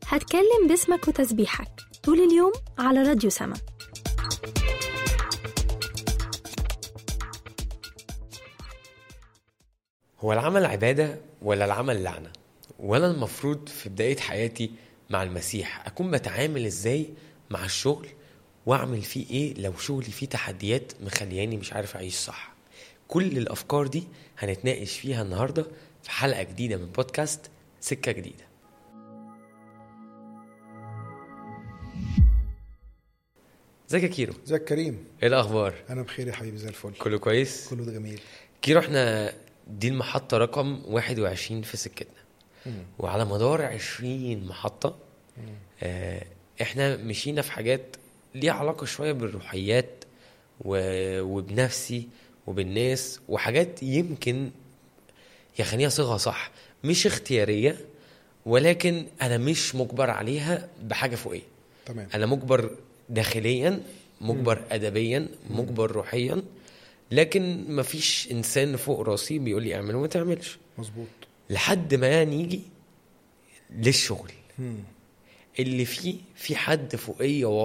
هتكلم باسمك وتسبيحك طول اليوم على راديو سما هو العمل عبادة ولا العمل لعنة؟ وأنا المفروض في بداية حياتي مع المسيح أكون بتعامل إزاي مع الشغل وأعمل فيه إيه لو شغلي فيه تحديات مخلياني مش عارف أعيش صح كل الأفكار دي هنتناقش فيها النهاردة في حلقة جديدة من بودكاست سكة جديدة ازيك يا كيرو ازيك كريم ايه الاخبار انا بخير يا حبيبي زي الفل كله كويس كله ده جميل كيرو احنا دي المحطة رقم 21 في سكتنا وعلى مدار 20 محطة آه احنا مشينا في حاجات ليها علاقة شوية بالروحيات و... وبنفسي وبالناس وحاجات يمكن يخليها صيغة صح مش اختيارية ولكن انا مش مجبر عليها بحاجة فوقية تمام انا مجبر داخليا مجبر ادبيا مجبر روحيا لكن مفيش انسان فوق راسي بيقول لي اعمل وما تعملش مظبوط لحد ما نيجي للشغل مم. اللي فيه في حد فوقيه